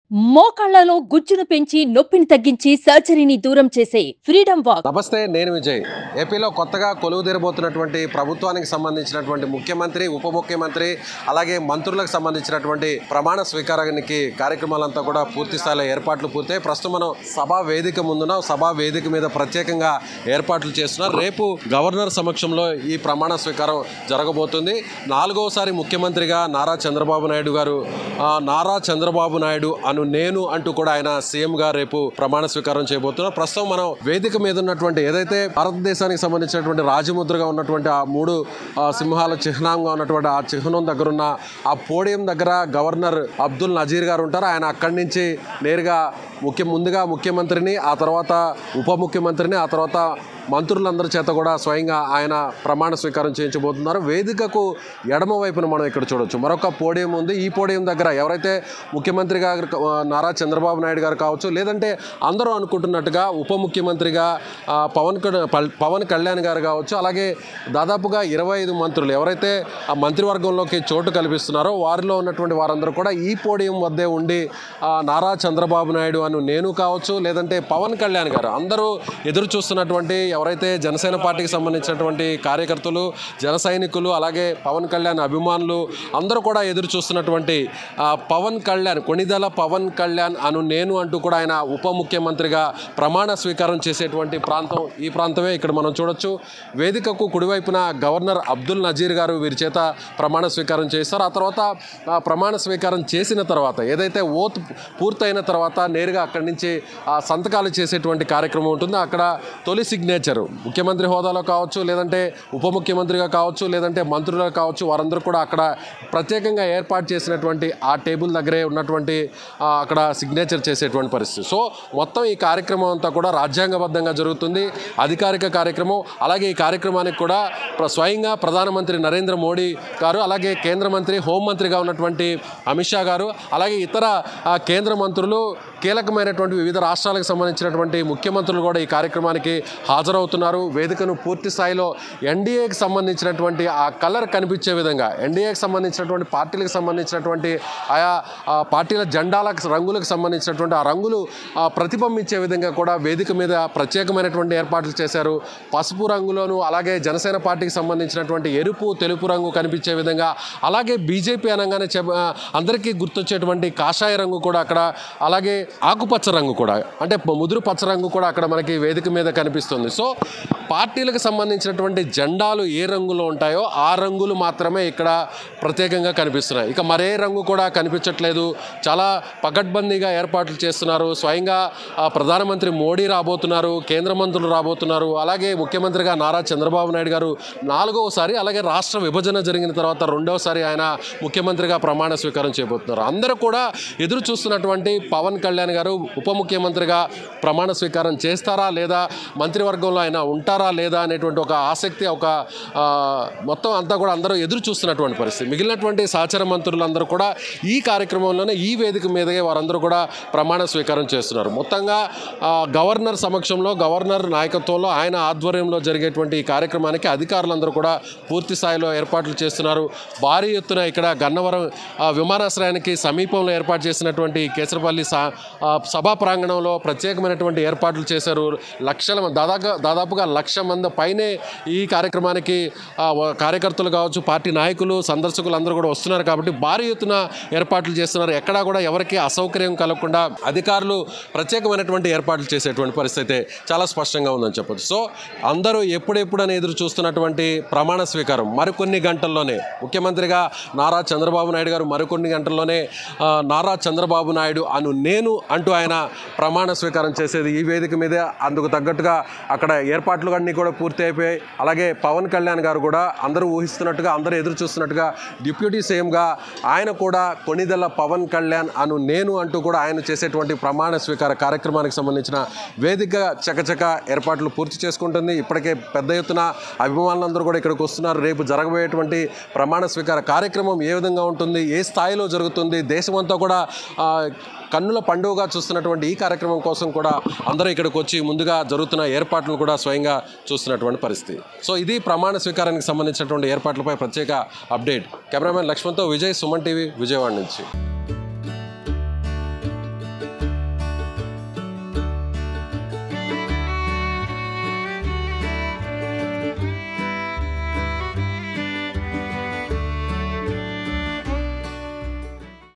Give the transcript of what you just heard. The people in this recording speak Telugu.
మోకాళ్లలో గుజ్జును పెంచి నొప్పిని తగ్గించి సర్జరీని దూరం చేసే ఫ్రీడమ్ వాక్ నమస్తే నేను విజయ్ ఏపీలో కొత్తగా కొలువు తీరబోతున్నటువంటి ప్రభుత్వానికి సంబంధించినటువంటి ముఖ్యమంత్రి ఉప ముఖ్యమంత్రి అలాగే మంత్రులకు సంబంధించినటువంటి ప్రమాణ స్వీకారానికి కార్యక్రమాలంతా కూడా పూర్తి స్థాయిలో ఏర్పాట్లు పూర్తయి ప్రస్తుతం మనం సభా వేదిక ముందున సభా వేదిక మీద ప్రత్యేకంగా ఏర్పాట్లు చేస్తున్నారు రేపు గవర్నర్ సమక్షంలో ఈ ప్రమాణ స్వీకారం జరగబోతుంది నాలుగవసారి ముఖ్యమంత్రిగా నారా చంద్రబాబు నాయుడు గారు ఆ, నారా చంద్రబాబు నాయుడు అను నేను అంటూ కూడా ఆయన సీఎం గా రేపు ప్రమాణ స్వీకారం చేయబోతున్నారు ప్రస్తుతం మనం వేదిక మీద ఉన్నటువంటి ఏదైతే భారతదేశానికి సంబంధించినటువంటి రాజముద్రగా ఉన్నటువంటి ఆ మూడు ఆ, సింహాల చిహ్నంగా ఉన్నటువంటి ఆ చిహ్నం దగ్గర ఉన్న ఆ పోడియం దగ్గర గవర్నర్ అబ్దుల్ నజీర్ గారు ఉంటారు ఆయన అక్కడి నుంచి నేరుగా ముఖ్య ముందుగా ముఖ్యమంత్రిని ఆ తర్వాత ఉప ముఖ్యమంత్రిని ఆ తర్వాత మంత్రులందరి చేత కూడా స్వయంగా ఆయన ప్రమాణ స్వీకారం చేయించబోతున్నారు వేదికకు ఎడమ వైపున మనం ఇక్కడ చూడొచ్చు మరొక పోడియం ఉంది ఈ పోడియం దగ్గర ఎవరైతే ముఖ్యమంత్రి గారు ఆ, నారా చంద్రబాబు నాయుడు గారు కావచ్చు లేదంటే అందరూ అనుకుంటున్నట్టుగా ఉప ముఖ్యమంత్రిగా ఆ, పవన్ కళ్యాణ్ పల్- పవన్ కళ్యాణ్ గారు కావచ్చు అలాగే దాదాపుగా ఇరవై ఐదు మంత్రులు ఎవరైతే ఆ మంత్రివర్గంలోకి చోటు కల్పిస్తున్నారో వారిలో ఉన్నటువంటి వారందరూ కూడా ఈ పోడియం వద్దే ఉండి ఆ, నారా చంద్రబాబు నాయుడు అను నేను కావచ్చు లేదంటే పవన్ కళ్యాణ్ గారు అందరూ ఎదురు చూస్తున్నటువంటి ఎవరైతే జనసేన పార్టీకి సంబంధించినటువంటి కార్యకర్తలు జన సైనికులు అలాగే పవన్ కళ్యాణ్ అభిమానులు అందరూ కూడా ఎదురు చూస్తున్నటువంటి ఆ, పవన్ కళ్యాణ్ కొణిదల పవన్ కళ్యాణ్ అను నేను అంటూ కూడా ఆయన ఉప ముఖ్యమంత్రిగా ప్రమాణ స్వీకారం చేసేటువంటి ప్రాంతం ఈ ప్రాంతమే ఇక్కడ మనం చూడొచ్చు వేదికకు కుడివైపున గవర్నర్ అబ్దుల్ నజీర్ గారు వీరి చేత ప్రమాణ స్వీకారం చేస్తారు ఆ తర్వాత ఆ ప్రమాణ స్వీకారం చేసిన తర్వాత ఏదైతే ఓత్ పూర్తయిన తర్వాత నేరుగా అక్కడి నుంచి ఆ సంతకాలు చేసేటువంటి కార్యక్రమం ఉంటుంది అక్కడ తొలి సిగ్నేచర్ ముఖ్యమంత్రి హోదాలో కావచ్చు లేదంటే ఉప ముఖ్యమంత్రిగా కావచ్చు లేదంటే మంత్రులుగా కావచ్చు వారందరూ కూడా అక్కడ ప్రత్యేకంగా ఏర్పాటు చేసినటువంటి ఆ టేబుల్ దగ్గరే ఉన్నటువంటి ఆ, అక్కడ సిగ్నేచర్ చేసేటువంటి పరిస్థితి సో మొత్తం ఈ కార్యక్రమం అంతా కూడా రాజ్యాంగబద్ధంగా జరుగుతుంది అధికారిక కార్యక్రమం అలాగే ఈ కార్యక్రమానికి కూడా ప్ర- స్వయంగా ప్రధానమంత్రి నరేంద్ర మోడీ గారు అలాగే కేంద్ర మంత్రి హోంమంత్రిగా ఉన్నటువంటి అమిత్ షా గారు అలాగే ఇతర ఆ, కేంద్ర మంత్రులు కీలకమైనటువంటి వివిధ రాష్ట్రాలకు సంబంధించినటువంటి ముఖ్యమంత్రులు కూడా ఈ కార్యక్రమానికి హాజరవుతున్నారు వేదికను పూర్తి స్థాయిలో ఎన్డీఏకి సంబంధించినటువంటి ఆ కలర్ కనిపించే విధంగా ఎన్డీఏకి సంబంధించినటువంటి పార్టీలకు సంబంధించినటువంటి ఆయా ఆ, పార్టీల జెండాలకు రంగులకు సంబంధించినటువంటి ఆ రంగులు ఆ, ప్రతిబింబించే విధంగా కూడా వేదిక మీద ప్రత్యేకమైనటువంటి ఏర్పాట్లు చేశారు పసుపు రంగులోను అలాగే జనసేన పార్టీకి సంబంధించినటువంటి ఎరుపు తెలుపు రంగు కనిపించే విధంగా అలాగే బీజేపీ అనగానే చెప్ ఆ, అందరికీ గుర్తొచ్చేటువంటి కాషాయ రంగు కూడా అక్కడ అలాగే ఆకుపచ్చ రంగు కూడా అంటే ముదురు పచ్చ రంగు కూడా అక్కడ మనకి వేదిక మీద కనిపిస్తుంది సో పార్టీలకు సంబంధించినటువంటి జెండాలు ఏ రంగులో ఉంటాయో ఆ రంగులు మాత్రమే ఇక్కడ ప్రత్యేకంగా కనిపిస్తున్నాయి ఇక మరే రంగు కూడా కనిపించట్లేదు చాలా పకడ్బందీగా ఏర్పాట్లు చేస్తున్నారు స్వయంగా ఆ, ప్రధానమంత్రి మోడీ రాబోతున్నారు కేంద్ర మంత్రులు రాబోతున్నారు అలాగే ముఖ్యమంత్రిగా నారా చంద్రబాబు నాయుడు గారు నాలుగవసారి అలాగే రాష్ట్ర విభజన జరిగిన తర్వాత రెండవసారి ఆయన ముఖ్యమంత్రిగా ప్రమాణ స్వీకారం చేయబోతున్నారు అందరూ కూడా ఎదురు చూస్తున్నటువంటి పవన్ కళ్యాణ్ గారు ఉప ముఖ్యమంత్రిగా ప్రమాణ స్వీకారం చేస్తారా లేదా మంత్రివర్గంలో ఆయన ఉంటారా లేదా అనేటువంటి ఒక ఆసక్తి ఒక ఆ, మొత్తం అంతా కూడా అందరూ ఎదురు చూస్తున్నటువంటి పరిస్థితి మిగిలినటువంటి సహచర మంత్రులందరూ కూడా ఈ కార్యక్రమంలోనే ఈ వేదిక మీదగే వారందరూ కూడా ప్రమాణ స్వీకారం చేస్తున్నారు మొత్తంగా ఆ, గవర్నర్ సమక్షంలో గవర్నర్ నాయకత్వంలో ఆయన ఆధ్వర్యంలో జరిగేటువంటి ఈ కార్యక్రమానికి అధికారులందరూ కూడా పూర్తి స్థాయిలో ఏర్పాట్లు చేస్తున్నారు భారీ ఎత్తున ఇక్కడ గన్నవరం ఆ, విమానాశ్రయానికి సమీపంలో ఏర్పాటు చేసినటువంటి కేసరపల్లి సా ఆ, సభా ప్రాంగణంలో ప్రత్యేకమైనటువంటి ఏర్పాట్లు చేశారు లక్షల మంది దాదాపు దాదాపుగా లక్ష మంది పైనే ఈ కార్యక్రమానికి ఆ, వ- కార్యకర్తలు కావచ్చు పార్టీ నాయకులు సందర్శకులు అందరూ కూడా వస్తున్నారు కాబట్టి భారీ ఎత్తున ఏర్పాట్లు చేస్తున్నారు ఎక్కడా కూడా ఎవరికి అసౌకర్యం కలగకుండా అధికారులు ప్రత్యేకమైనటువంటి ఏర్పాట్లు చేసేటువంటి పరిస్థితి చాలా స్పష్టంగా ఉందని చెప్పొచ్చు సో అందరూ ఎప్పుడెప్పుడు అని ఎదురు చూస్తున్నటువంటి ప్రమాణ స్వీకారం మరికొన్ని గంటల్లోనే ముఖ్యమంత్రిగా నారా చంద్రబాబు నాయుడు గారు మరికొన్ని గంటల్లోనే ఆ, నారా చంద్రబాబు నాయుడు అను నేను అంటూ ఆయన ప్రమాణ స్వీకారం చేసేది ఈ వేదిక మీదే అందుకు తగ్గట్టుగా అక్కడ ఏర్పాట్లు అన్నీ కూడా పూర్తి అయిపోయాయి అలాగే పవన్ కళ్యాణ్ గారు కూడా అందరూ ఊహిస్తున్నట్టుగా అందరూ ఎదురు చూస్తున్నట్టుగా డిప్యూటీ సీఎంగా ఆయన కూడా కొణిదెల పవన్ కళ్యాణ్ అను నేను అంటూ కూడా ఆయన చేసేటువంటి ప్రమాణ స్వీకార కార్యక్రమానికి సంబంధించిన వేదిక చకచక ఏర్పాట్లు పూర్తి చేసుకుంటుంది ఇప్పటికే పెద్ద ఎత్తున అభిమానులందరూ కూడా ఇక్కడికి వస్తున్నారు రేపు జరగబోయేటువంటి ప్రమాణ స్వీకార కార్యక్రమం ఏ విధంగా ఉంటుంది ఏ స్థాయిలో జరుగుతుంది దేశమంతా కూడా ఆ, కన్నుల పండుగగా చూస్తున్నటువంటి ఈ కార్యక్రమం కోసం కూడా అందరూ ఇక్కడికి వచ్చి ముందుగా జరుగుతున్న ఏర్పాట్లను కూడా స్వయంగా చూస్తున్నటువంటి పరిస్థితి సో ఇది ప్రమాణ స్వీకారానికి సంబంధించినటువంటి ఏర్పాట్లపై ప్రత్యేక అప్డేట్ కెమెరామెన్ లక్ష్మణ్తో విజయ్ సుమన్ టీవీ విజయవాడ నుంచి